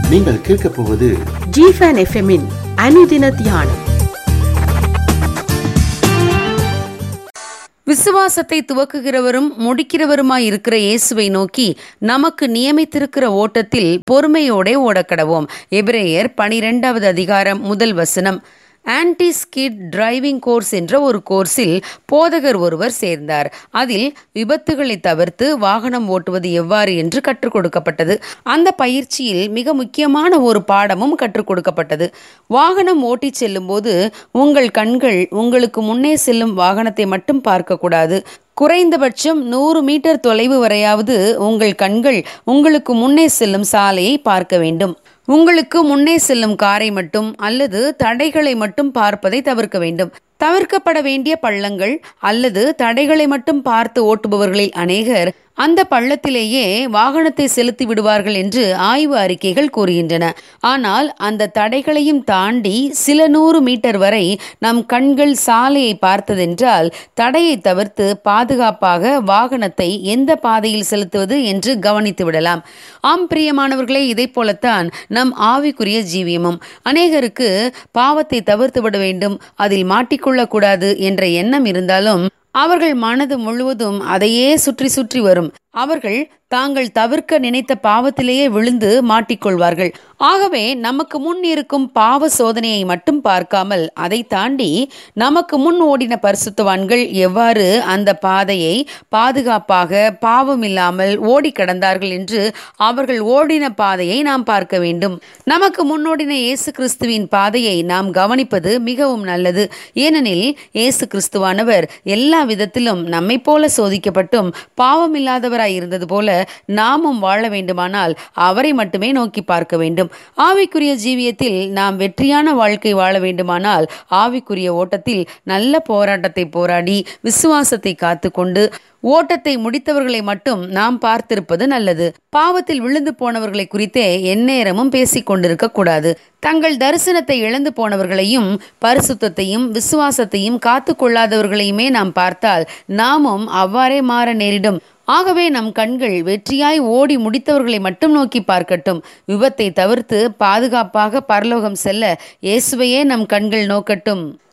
நீங்கள் கேட்கப் போவது ஜிஃபன் எஃப்எம்மின் அனுதின தியானம் விசுவாசத்தை துவக்குகிறவரும் முடிக்கிறவருமாய் இருக்கிற இயேசுவை நோக்கி நமக்கு நியமித்திருக்கிற ஓட்டத்தில் பொறுமையோடே ஓடக்கடவோம் எபிரேயர் பனிரெண்டாவது அதிகாரம் முதல் வசனம் ஆன்டி ஸ்கிட் டிரைவிங் கோர்ஸ் என்ற ஒரு கோர்ஸில் போதகர் ஒருவர் சேர்ந்தார் அதில் விபத்துகளை தவிர்த்து வாகனம் ஓட்டுவது எவ்வாறு என்று கற்றுக் கொடுக்கப்பட்டது அந்த பயிற்சியில் மிக முக்கியமான ஒரு பாடமும் கற்றுக் கொடுக்கப்பட்டது வாகனம் ஓட்டிச் செல்லும்போது உங்கள் கண்கள் உங்களுக்கு முன்னே செல்லும் வாகனத்தை மட்டும் பார்க்கக்கூடாது குறைந்தபட்சம் நூறு மீட்டர் தொலைவு வரையாவது உங்கள் கண்கள் உங்களுக்கு முன்னே செல்லும் சாலையை பார்க்க வேண்டும் உங்களுக்கு முன்னே செல்லும் காரை மட்டும் அல்லது தடைகளை மட்டும் பார்ப்பதை தவிர்க்க வேண்டும் தவிர்க்கப்பட வேண்டிய பள்ளங்கள் அல்லது தடைகளை மட்டும் பார்த்து ஓட்டுபவர்களில் அநேகர் அந்த பள்ளத்திலேயே வாகனத்தை செலுத்தி விடுவார்கள் என்று ஆய்வு அறிக்கைகள் கூறுகின்றன ஆனால் அந்த தடைகளையும் தாண்டி சில நூறு மீட்டர் வரை நம் கண்கள் சாலையை பார்த்ததென்றால் தடையை தவிர்த்து பாதுகாப்பாக வாகனத்தை எந்த பாதையில் செலுத்துவது என்று கவனித்து விடலாம் ஆம் பிரியமானவர்களே இதை போலத்தான் நம் ஆவிக்குரிய ஜீவியமும் அநேகருக்கு பாவத்தை தவிர்த்து விட வேண்டும் அதில் மாட்டிக்கொள்ளக்கூடாது என்ற எண்ணம் இருந்தாலும் அவர்கள் மனது முழுவதும் அதையே சுற்றி சுற்றி வரும் அவர்கள் தாங்கள் தவிர்க்க நினைத்த பாவத்திலேயே விழுந்து மாட்டிக்கொள்வார்கள் ஆகவே நமக்கு முன் இருக்கும் பாவ சோதனையை மட்டும் பார்க்காமல் அதை தாண்டி நமக்கு முன் ஓடின பரிசுத்தவான்கள் எவ்வாறு அந்த பாதையை பாதுகாப்பாக பாவம் இல்லாமல் ஓடி கடந்தார்கள் என்று அவர்கள் ஓடின பாதையை நாம் பார்க்க வேண்டும் நமக்கு முன்னோடின இயேசு கிறிஸ்துவின் பாதையை நாம் கவனிப்பது மிகவும் நல்லது ஏனெனில் இயேசு கிறிஸ்துவானவர் எல்லா விதத்திலும் நம்மை போல சோதிக்கப்பட்டும் பாவம் இல்லாதவராய் இருந்தது போல நாமும் வாழ வேண்டுமானால் அவரை மட்டுமே நோக்கி பார்க்க வேண்டும் ஆவிக்குரிய ஜீவியத்தில் நாம் வெற்றியான வாழ்க்கை வாழ வேண்டுமானால் ஆவிக்குரிய ஓட்டத்தில் நல்ல போராட்டத்தை போராடி விசுவாசத்தை காத்துக்கொண்டு ஓட்டத்தை முடித்தவர்களை மட்டும் நாம் பார்த்திருப்பது நல்லது பாவத்தில் விழுந்து போனவர்களை குறித்தே எந்நேரமும் பேசிக் கொண்டிருக்க கூடாது தங்கள் தரிசனத்தை இழந்து போனவர்களையும் பரிசுத்தத்தையும் விசுவாசத்தையும் காத்து கொள்ளாதவர்களையுமே நாம் பார்த்தால் நாமும் அவ்வாறே மாற நேரிடும் ஆகவே நம் கண்கள் வெற்றியாய் ஓடி முடித்தவர்களை மட்டும் நோக்கி பார்க்கட்டும் விபத்தை தவிர்த்து பாதுகாப்பாக பரலோகம் செல்ல இயேசுவையே நம் கண்கள் நோக்கட்டும்